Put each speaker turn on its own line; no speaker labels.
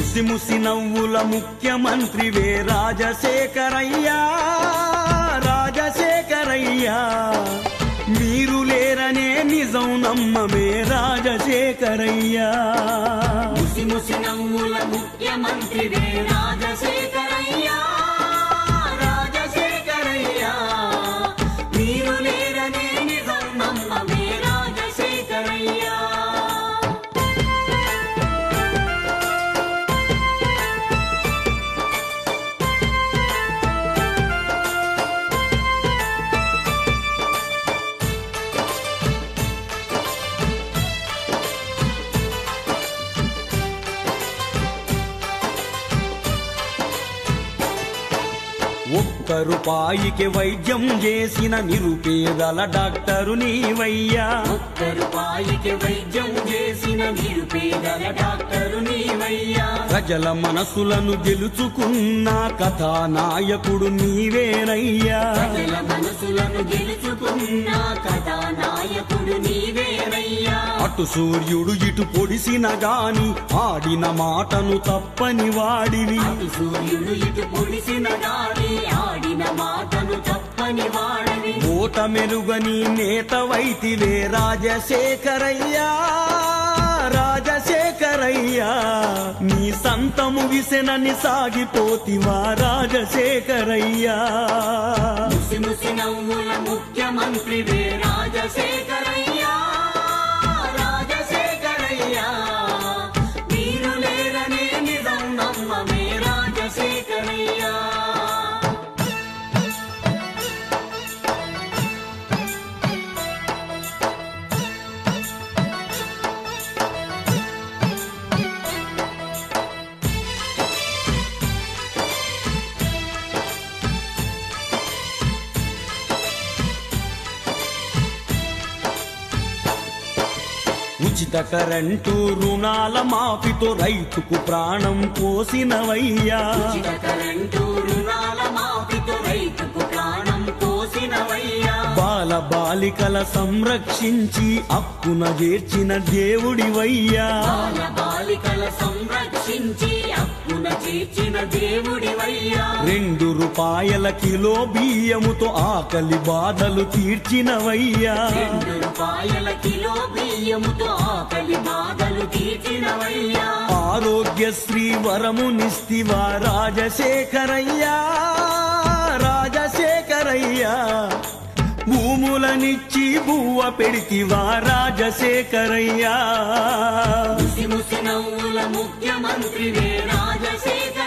ముసి ముసి నవ్వుల ముఖ్యమంత్రివే రాజశేఖరయ్యా రాజశేఖరయ్యా మీరు లేరనే నిజం నమ్మమే రాజశేఖరయ్యా
ముసి ముసి నవ్వుల ముఖ్యమంత్రివే రాజశేఖరయ్యా రాజశేఖరయ్యా మీరు లేరనే నిజం నమ్మమే రాజశేఖరయ్యా
ఒక్క రూపాయికి వైద్యం చేసిన నిరుపేదల డాక్టరు నీవయ్యా
ఒక్క రూపాయికి వైద్యం చేసిన నిరుపేదల డాక్టరు నీవయ్యా
ప్రజల మనసులను గెలుచుకున్న కథానాయకుడు నీవేనయ్యా
ప్రజల మనసులను గెలుచుకున్న కథానాయకుడు నీవేనయ్యా
అటు సూర్యుడు ఇటు పొడిసిన గాని ఆడిన మాటను తప్పని వాడివి
అటు సూర్యుడు ఇటు పొడిసిన గాలి ఆడిన మాటను తప్పని వాడని
ఓట మెరుగని నేత వైతివే రాజశేఖరయ్యా రాజశేఖరయ్యా నీ సంతము విసెనని సాగిపోతివా రాజశేఖరయ్యా
ముసి ముసి నవ్వుల ముఖ్యమంత్రివే రాజశేఖరయ్యా రాజశేఖరయ్యా మీరు లేరనే నిజం నమ్మమే రాజశేఖరయ్యా
ఉచిత కరెంటు రుణాల మాఫితో రైతుకు ప్రాణం పోసినవయ్యా
ఉచిత కరెంటు రుణాల మాఫీతో రైతుకు ప్రాణం పోసినవయ్యా
బాల బాలికల సంరక్షించి అప్పున చేర్చిన దేవుడివయ్యా
బాల బాలికల సంరక్షించి అప్పున చేర్చిన దేవుడివయ్యా
రెండు రూపాయల కిలో బియ్యముతో ఆకలి బాధలు తీర్చినవయ్యా
రెండు రూపాయల కిలో బియ్యముతో ఆకలి బాధలు తీర్చినవయ్యా
ఆరోగ్యశ్రీ వరమునిస్తివా రాజశేఖరయ్యా రాజశేఖరయ్యా భూములనిచ్చి బువ్వ పెడితివా రాజశేఖరయ్యా
ముసి ముసి నవ్వుల ముఖ్యమంత్రివే రాజశేఖర